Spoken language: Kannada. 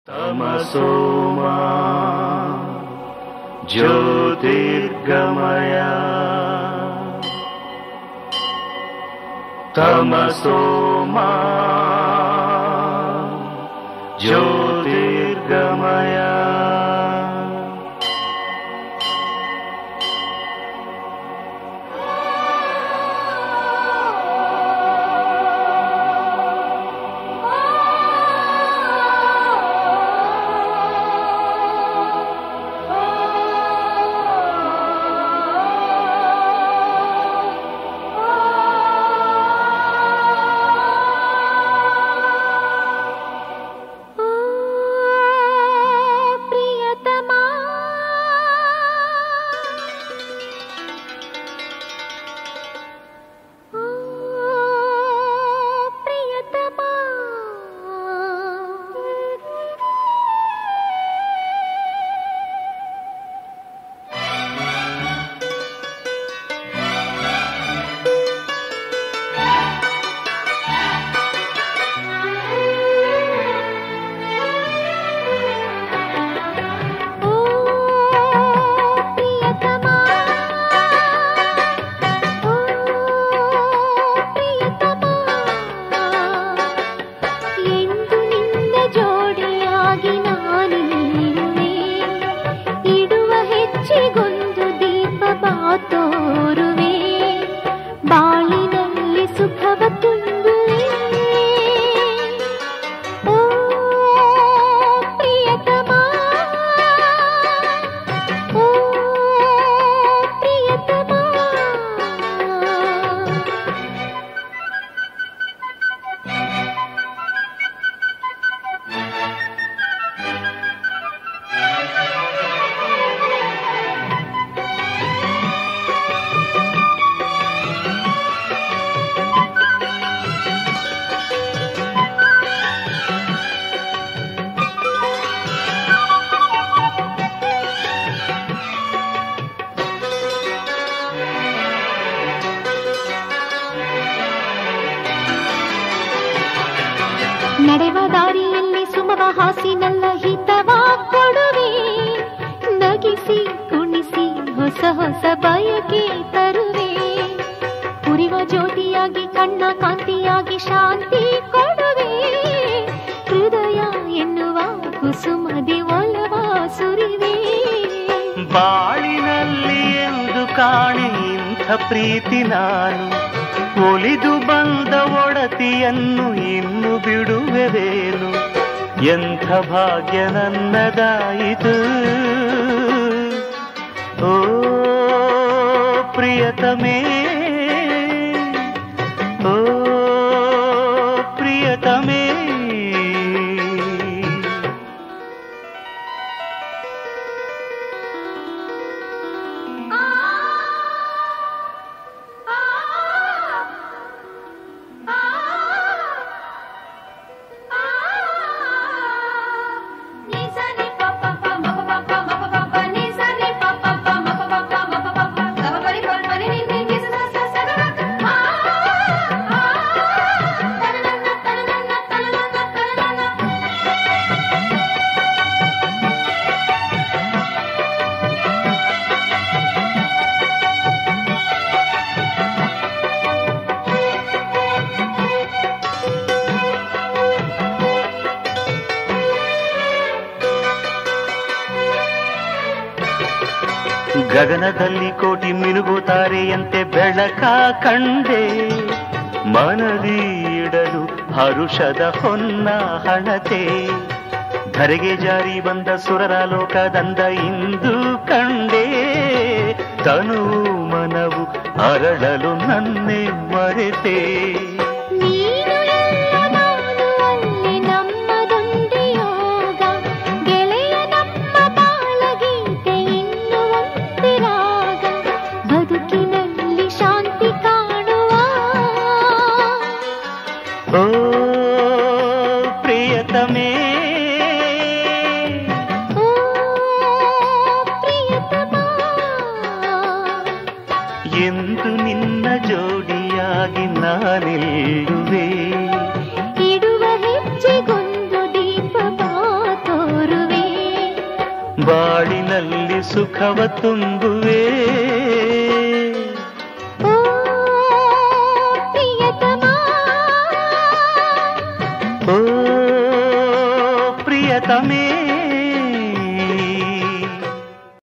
तमसोमा ज्योतिर्गमय तमसोमा ज्योतिर्गमय ಪ್ರಿಯತಮಾ ಪ್ರಿಯತಮಾ ಓ ಪ್ರಿಯತಮಾ ಓ ಪ್ರಿಯತಮಾ ಎಂದು ನಿನ್ನ ಜೋಡಿಯಾಗಿ ನಾನು ಇರುವೆ ಇಡುವ ಹೆಚ್ಚಿಗೊಂದು ದೀಪ ಬಾತೋರುವೆ ಬಾಳಿನಲ್ಲಿ ಸುಖವ ತುಂಬುವೆ ಓ ಪ್ರಿಯತಮಾ ಓ ಪ್ರಿಯತಮಾ ನಡೆವ ದಾರಿಯಲ್ಲಿ ಸುಮವ ಹಾಸಿನಲ್ಲ ಹಿತವ ಕೊಡುವೆ ನಗಿಸಿ ಕುಣಿಸಿ ಹೊಸ ಹೊಸ ಬಯಕೆ ತರುವೆ ಉರಿವ ಜ್ಯೋತಿಯಾಗಿ ಕಣ್ಣ ಕಾಂತಿಯಾಗಿ ಶಾಂತಿ ಕೊಡುವೆ ಹೃದಯ ಎನ್ನುವ ಕುಸುಮದಿ ಒಲವ ಸುರಿವೆ ಬಾಳಿನಲ್ಲಿ ಎಂದು ಕಾಣಿ ಇಂಥ ಪ್ರೀತಿ ನಾನು ಒಲಿದು ಬಂದ ಒಡತಿಯನ್ನು ಇನ್ನು ಬಿಡುವೆದೇನು ಎಂಥ ಭಾಗ್ಯ ನನ್ನದಾಯಿತು ಓ ಪ್ರಿಯತಮೇ ಓ ಪ್ರಿಯತಮೇ ಗಗನದಲ್ಲಿ ಕೋಟಿ ಮಿನುಗುತ್ತಾರೆಯಂತೆ ಬೆಳಕ ಕಂಡೆ ಮನದಿ ಇಡಲು ಹರುಷದ ಹೊನ್ನ ಹಣತೆ ಧರೆಗೆ ಜಾರಿ ಬಂದ ಸುರರ ಲೋಕದಂದ ಇಂದು ಕಂಡೆ ತನು ಮನವು ಅರಳಲು ನನ್ನೆ ಮರೆತೆ ನೀನು ಎಲ್ಲ ನಾನು ಅಲ್ಲಿ ನಮ್ಮದೊಂದು ಯೋಗ ಗೆಳೆಯ ನಮ್ಮ ಬಾಳಗೀತೆ ಇನ್ನು ಒಂದು ರಾಗ ಬದುಕಿನಲ್ಲಿ ಶಾಂತಿ ಕಾಣುವ ಓ ಪ್ರಿಯತಮೇ ಓ ಪ್ರಿಯತಮಾ ಎಂದು ನಿನ್ನ ಜೋಡಿಯಾಗಿ ನಾನಿಲ್ಲಿ ಬಾಳಿನಲ್ಲಿ ಸುಖವ ತುಂಬುವೆ ಓ ಪ್ರಿಯತಮ ಓ ಪ್ರಿಯತಮೇ